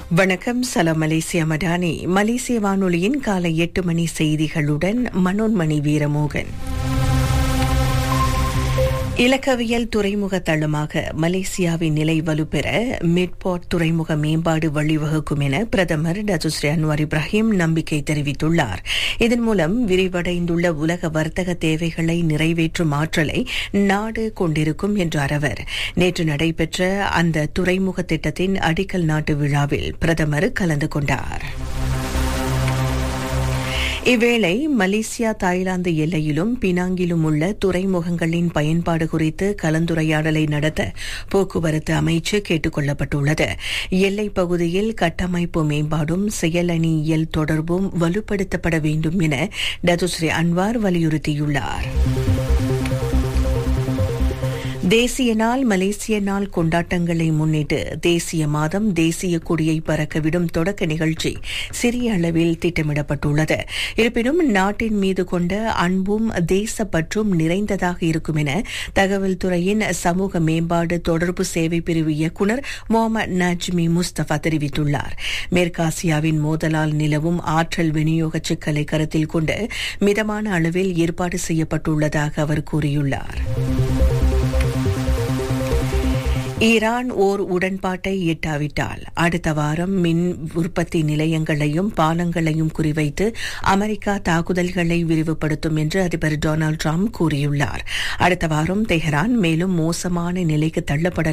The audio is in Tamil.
வணக்கம் சலாம் மலேசியா மடானி மலேசிய வானொலியின் காலை எட்டு மணி செய்திகளுடன் மனோன்மணி வீரமோகன் இலக்கவியல் துறைமுக தளமாக மலேசியாவின் நிலை வலுப்பெற மிட்பாட் துறைமுக மேம்பாடு வழிவகுக்கும் என பிரதமர் டசுஸ்ரீ அன்வார் இப்ராஹிம் நம்பிக்கை தெரிவித்துள்ளார் இதன் மூலம் விரிவடைந்துள்ள உலக வர்த்தக தேவைகளை நிறைவேற்றும் ஆற்றலை நாடு கொண்டிருக்கும் என்றார் அவர் நேற்று நடைபெற்ற அந்த துறைமுக திட்டத்தின் அடிக்கல் நாட்டு விழாவில் பிரதமர் கலந்து கொண்டார் இவ்வேளை மலேசியா தாய்லாந்து எல்லையிலும் பினாங்கிலும் உள்ள துறைமுகங்களின் பயன்பாடு குறித்து கலந்துரையாடலை நடத்த போக்குவரத்து அமைச்சு கேட்டுக் கொள்ளப்பட்டுள்ளது எல்லைப் பகுதியில் கட்டமைப்பு மேம்பாடும் செயலணியியல் தொடர்பும் வலுப்படுத்தப்பட வேண்டும் என டதுஸ்ரீ அன்வார் வலியுறுத்தியுள்ளார் தேசிய நாள் மலேசிய நாள் கொண்டாட்டங்களை முன்னிட்டு தேசிய மாதம் தேசிய கொடியை பறக்கவிடும் தொடக்க நிகழ்ச்சி சிறிய அளவில் திட்டமிடப்பட்டுள்ளது இருப்பினும் நாட்டின் மீது கொண்ட அன்பும் தேசப்பற்றும் நிறைந்ததாக இருக்கும் என தகவல் துறையின் சமூக மேம்பாடு தொடர்பு சேவை பிரிவு இயக்குநர் முகமது நஜ்மி முஸ்தபா தெரிவித்துள்ளார் மேற்காசியாவின் மோதலால் நிலவும் ஆற்றல் விநியோக சிக்கலை கருத்தில் கொண்டு மிதமான அளவில் ஏற்பாடு செய்யப்பட்டுள்ளதாக அவர் கூறியுள்ளார் ஈரான் ஓர் உடன்பாட்டை எட்டாவிட்டால் அடுத்த வாரம் மின் உற்பத்தி நிலையங்களையும் பாலங்களையும் குறிவைத்து அமெரிக்கா தாக்குதல்களை விரிவுபடுத்தும் என்று அதிபர் டொனால்டு டிரம்ப் கூறியுள்ளார் அடுத்த வாரம் தெஹரான் மேலும் மோசமான நிலைக்கு தள்ளப்பட